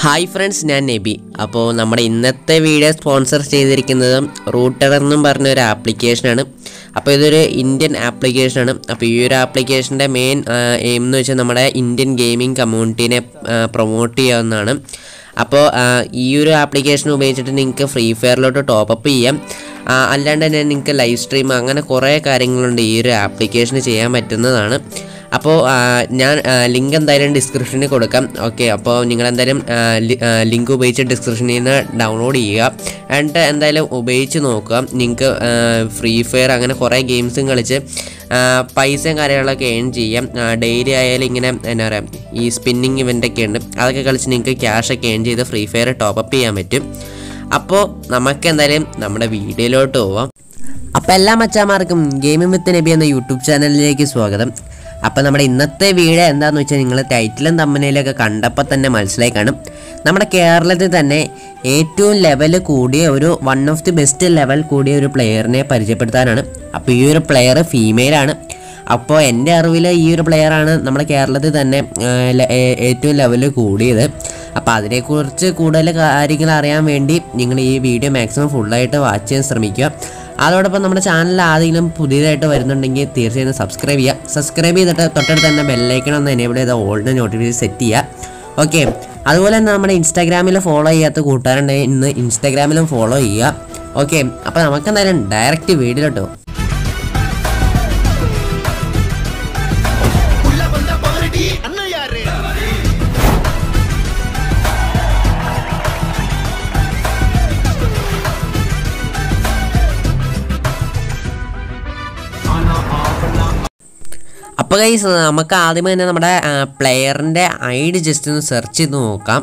Hi friends ഞാൻ നബി അപ്പോൾ നമ്മുടെ ഇന്നത്തെ വീഡിയോ സ്പോൺസർ ചെയ്തിരിക്കുന്നത് റൂട്ടർ എന്നും പറഞ്ഞ ഒരു ആപ്ലിക്കേഷനാണ് അപ്പോൾ ഇതൊരു ഇന്ത്യൻ ആപ്ലിക്കേഷനാണ് അപ്പോൾ ഈ ഒരു ആപ്ലിക്കേഷൻ്റെ മെയിൻ എയിം എന്ന് വെച്ചാൽ നമ്മുടെ ഇന്ത്യൻ ഗെയിമിംഗ് കമ്മ്യൂണിറ്റീനെ പ്രൊമോട്ട് ചെയ്യാവുന്നതാണ് അപ്പോൾ ആ, ഈ ഒരു ആപ്ലിക്കേഷൻ ഉപയോഗിച്ചിട്ട് നിങ്ങൾക്ക് ഫ്രീ ഫയറിലോട്ട് ടോപ്പപ്പ് ചെയ്യാം ആ, അല്ലാണ്ട് തന്നെ നിങ്ങൾക്ക് ലൈവ് സ്ട്രീം അങ്ങനെ കുറേ കാര്യങ്ങളുണ്ട് ഈ ഒരു ആപ്ലിക്കേഷന് ചെയ്യാൻ പറ്റുന്നതാണ് അപ്പോൾ ആ, ഞാൻ ലിങ്ക് എന്തായാലും ഡിസ്ക്രിപ്ഷനിൽ കൊടുക്കാം ഓക്കെ അപ്പോൾ നിങ്ങൾ എന്തായാലും ലിങ്ക് ഉപയോഗിച്ച് ഡിസ്ക്രിപ്ഷനിൽ നിന്ന് ഡൗൺലോഡ് ചെയ്യുക എന്നിട്ട് എന്തായാലും ഉപയോഗിച്ച് നോക്കുക നിങ്ങൾക്ക് ഫ്രീ ഫയർ അങ്ങനെ കുറേ ഗെയിംസും കളിച്ച് ആ, പൈസയും കാര്യങ്ങളൊക്കെ ഏൺ ചെയ്യാം ഡെയിലി ആയാലും ഇങ്ങനെ എന്നാ പറയുക ഈ സ്പിന്നിങ് ഇവൻ്റ് ഒക്കെ ഉണ്ട് അതൊക്കെ കളിച്ച് നിങ്ങൾക്ക് ക്യാഷൊക്കെ ഏൺ ചെയ്ത് ഫ്രീ ഫയർ ടോപ്പപ്പ് ചെയ്യാൻ പറ്റും അപ്പോൾ നമുക്ക് എന്തായാലും നമ്മുടെ വീഡിയോയിലോട്ട് പോവാം അപ്പോൾ എല്ലാ മച്ചാമാർക്കും ഗെയിമിംഗ് വിത്ത് നബി എന്ന യൂട്യൂബ് ചാനലിലേക്ക് സ്വാഗതം അപ്പോൾ നമ്മുടെ ഇന്നത്തെ വീഡിയോ എന്താണെന്ന് വെച്ചാൽ നിങ്ങൾ ടൈറ്റിലും തമ്മനയിലൊക്കെ കണ്ടപ്പോൾ തന്നെ മനസ്സിലായി കാണും നമ്മുടെ കേരളത്തിൽ തന്നെ ഏറ്റവും ലെവൽ കൂടിയ ഒരു one of the best level കൂടിയ ഒരു പ്ലെയറിനെ പരിചയപ്പെടുത്താനാണ് അപ്പോൾ ഈ ഒരു പ്ലെയർ ഫീമെയിലാണ് അപ്പോൾ എൻ്റെ അറിവിൽ ഈ ഒരു പ്ലെയറാണ് നമ്മുടെ കേരളത്തിൽ തന്നെ ആ, ല- ഏ- ഏറ്റവും ലെവൽ കൂടിയത് അപ്പോൾ അതിനെക്കുറിച്ച് കൂടുതൽ കാര്യങ്ങൾ അറിയാൻ വേണ്ടി നിങ്ങൾ ഈ വീഡിയോ മാക്സിമം ഫുള്ളായിട്ട് വാച്ച് ചെയ്യാൻ ശ്രമിക്കുക അതോടൊപ്പം നമ്മുടെ ചാനൽ ആരെങ്കിലും പുതിയതായിട്ട് വരുന്നുണ്ടെങ്കിൽ തീർച്ചയായും സബ്സ്ക്രൈബ് ചെയ്യുക സബ്സ്ക്രൈബ് ചെയ്തിട്ട് തൊട്ടടുത്ത് തന്നെ ബെല്ലൈക്കൺ ഒന്ന് എനേബിൾ ചെയ്ത ഓൾഡ് നോട്ടിഫിക്കേഷൻ സെറ്റ് ചെയ്യുക ഓക്കെ അതുപോലെ തന്നെ നമ്മുടെ ഇൻസ്റ്റാഗ്രാമിൽ ഫോളോ ചെയ്യാത്ത കൂട്ടുകാരുണ്ടെങ്കിൽ ഇന്ന് ഇൻസ്റ്റാഗ്രാമിലും ഫോളോ ചെയ്യുക ഓക്കെ അപ്പോൾ നമുക്ക് എന്തായാലും ഡയറക്റ്റ് വീഡിയോട്ടോ உள்ள வந்த பாரடி அண்ணன் யாரு അപ്പോൾ ഗൈസ് നമുക്ക് ആദ്യമേ തന്നെ നമ്മുടെ പ്ലെയറിൻ്റെ ഐ ഡി ജസ്റ്റ് ഒന്ന് സെർച്ച് ചെയ്ത് നോക്കാം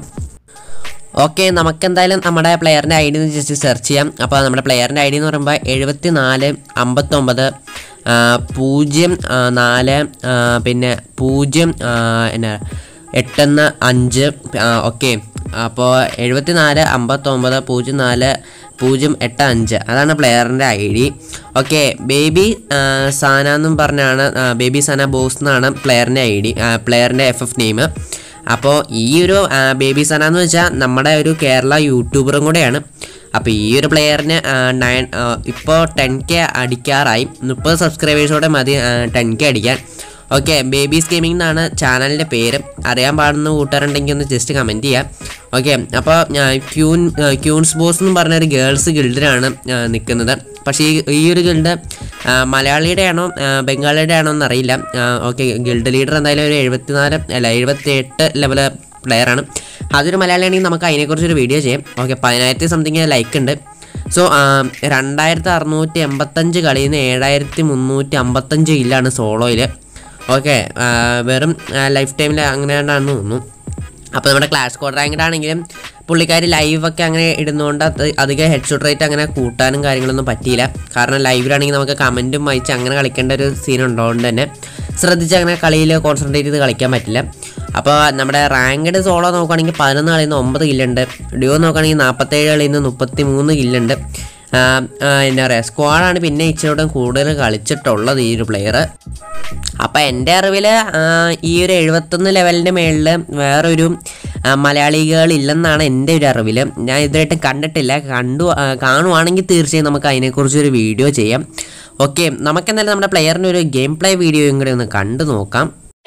ഓക്കെ നമുക്ക് എന്തായാലും നമ്മുടെ പ്ലെയറിൻ്റെ ഐ ഡി ഒന്ന് ജസ്റ്റ് സെർച്ച് ചെയ്യാം അപ്പോൾ നമ്മുടെ പ്ലെയറിൻ്റെ ഐ ഡി എന്ന് പറയുമ്പോൾ എഴുപത്തി നാല് അമ്പത്തൊമ്പത് ആ, പൂജ്യം ആ, നാല് ആ, പിന്നെ പൂജ്യം ആ, എന്നാ എട്ടെന്ന് അഞ്ച് ഓക്കെ അപ്പോൾ എഴുപത്തി നാല് അമ്പത്തൊമ്പത് പൂജ്യം നാല് പൂജ്യം എട്ട് അഞ്ച് അതാണ് പ്ലെയറിൻ്റെ I D okay baby Sana എന്നും പറഞ്ഞാണ് ആ, ബേബി സാന ബോസ് എന്നാണ് പ്ലെയറിൻ്റെ ഐ ഡി പ്ലെയറിൻ്റെ എഫ് എഫ് നെയിം അപ്പോൾ ഈ ഒരു ആ, ബേബി സന എന്ന് വെച്ചാൽ നമ്മുടെ ഒരു കേരള യൂട്യൂബറും കൂടെയാണ് അപ്പോൾ ഈ ഒരു പ്ലെയറിന് നയൻ ഇപ്പോൾ ടെൻ കെ അടിക്കാറായി മുപ്പത് സബ്സ്ക്രൈബേഴ്സോടെ മതി ടെൻ കെ അടിക്കാൻ ഓക്കെ ബേബീസ് ഗെയിമിംഗ് എന്നാണ് ചാനലിൻ്റെ പേര് അറിയാൻ പാടുന്ന കൂട്ടുകാരുണ്ടെങ്കിൽ ഒന്ന് ജസ്റ്റ് കമൻറ്റ് ചെയ്യാം ഓക്കെ അപ്പോൾ ക്യൂൻ ക്യൂൺസ് ബോസ് എന്ന് പറഞ്ഞ ഒരു ഗേൾസ് ഗിൽഡിലാണ് നിൽക്കുന്നത് പക്ഷേ ഈ ഈ ഒരു ഗിൽഡ് മലയാളിയുടെ ആണോ ബംഗാളിയുടെ ആണോ എന്നറിയില്ല ഓക്കെ ഗിൽഡ് ലീഡർ എന്തായാലും ഒരു എഴുപത്തിനാല് അല്ല എഴുപത്തി എട്ട് ലെവൽ പ്ലെയറാണ് അതൊരു മലയാളിയാണെങ്കിൽ നമുക്ക് അതിനെക്കുറിച്ചൊരു വീഡിയോ ചെയ്യാം ഓക്കെ പതിനായിരത്തി സംതിങ് ലൈക്ക് ഉണ്ട് സോ രണ്ടായിരത്തി അറുന്നൂറ്റി എൺപത്തഞ്ച് കളിയിൽ നിന്ന് ഏഴായിരത്തി മുന്നൂറ്റി അമ്പത്തഞ്ച് കില്ലാണ് സോളോയിൽ ഓക്കെ വെറും ലൈഫ് ടൈമിൽ അങ്ങനെയാണെന്ന് തോന്നുന്നു അപ്പോൾ നമ്മുടെ ക്ലാഷ് കോഡ് റാങ്കഡ് ആണെങ്കിലും പുള്ളിക്കാർ ലൈവൊക്കെ അങ്ങനെ ഇടുന്നതുകൊണ്ട് അത് അധികം ഹെഡ് ഷോട്ട് റേറ്റ് അങ്ങനെ കൂട്ടാനും കാര്യങ്ങളൊന്നും പറ്റിയില്ല കാരണം ലൈവിലാണെങ്കിൽ നമുക്ക് കമൻറ്റും വായിച്ച് അങ്ങനെ കളിക്കേണ്ട ഒരു സീൻ ഉള്ളതുകൊണ്ട് തന്നെ ശ്രദ്ധിച്ച് അങ്ങനെ കളിയിൽ കോൺസെൻട്രേറ്റ് ചെയ്ത് കളിക്കാൻ പറ്റില്ല അപ്പോൾ നമ്മുടെ റാങ്കഡ് സോളോ നോക്കുകയാണെങ്കിൽ പതിനൊന്ന് കളിയിൽ നിന്ന് ഒമ്പത് കില്ലുണ്ട് ഡ്യൂ നോക്കുകയാണെങ്കിൽ നാൽപ്പത്തേഴ് കളിയിൽ നിന്ന് മുപ്പത്തി മൂന്ന് കില്ലുണ്ട് ആ, ആ, എന്താ പറയുക സ്ക്വാഡാണ് പിന്നെ ഇച്ചിരി കൂടുതൽ കളിച്ചിട്ടുള്ളത് ഈ ഒരു പ്ലെയർ അപ്പം എൻ്റെ അറിവിൽ ഈ ഒരു എഴുപത്തൊന്ന് ലെവലിൻ്റെ മേളിൽ വേറൊരു ആ, മലയാളികൾ ഇല്ലെന്നാണ് എൻ്റെ ഒരു അറിവിൽ ഞാൻ ഇതുമായിട്ട് കണ്ടിട്ടില്ല കണ്ടു ആ, കാണുവാണെങ്കിൽ തീർച്ചയായും നമുക്ക് അതിനെക്കുറിച്ചൊരു വീഡിയോ ചെയ്യാം ഓക്കെ നമുക്കെന്തായാലും നമ്മുടെ പ്ലെയറിൻ്റെ ഒരു ഗെയിം പ്ലേ വീഡിയോയും കൂടി ഒന്ന് കണ്ടു നോക്കാം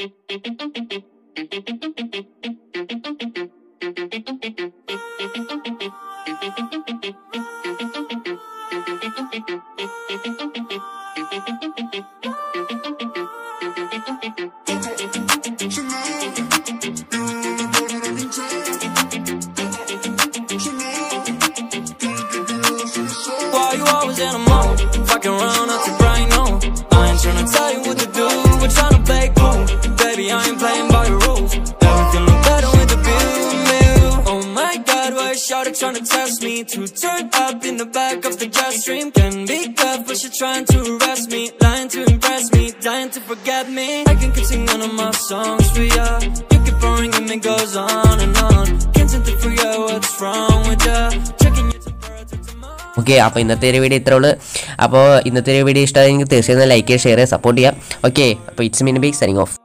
Why you always in a mode? Fucking around out your brain, no I ain't tryna tell you what to do We're tryna play cool Baby, I ain't playing by your rules Everything look better with the view Oh my god, why is Shawty tryna test me? To turn up in the back of the jet stream Can be good, but she trying to arrest me Lying to impress me, dying to forget me I can keep singing all of my songs for ya You keep on ringing, it goes on and on Can't seem to figure out what's wrong with ya Checking your temperature tomorrow okay അപ്പോൾ ഇന്നത്തെ ഒരു video ഇത്രേ ഉള്ളൂ അപ്പോൾ ഇന്നത്തെ ഒരു video ഇഷ്ടമായെങ്കിൽ തീർച്ചയായും ലൈക്ക് ചെയ്യുക ഷെയർ ചെയ്യുക സപ്പോർട്ട് ചെയ്യാം ഓക്കെ അപ്പോൾ it's me B signing of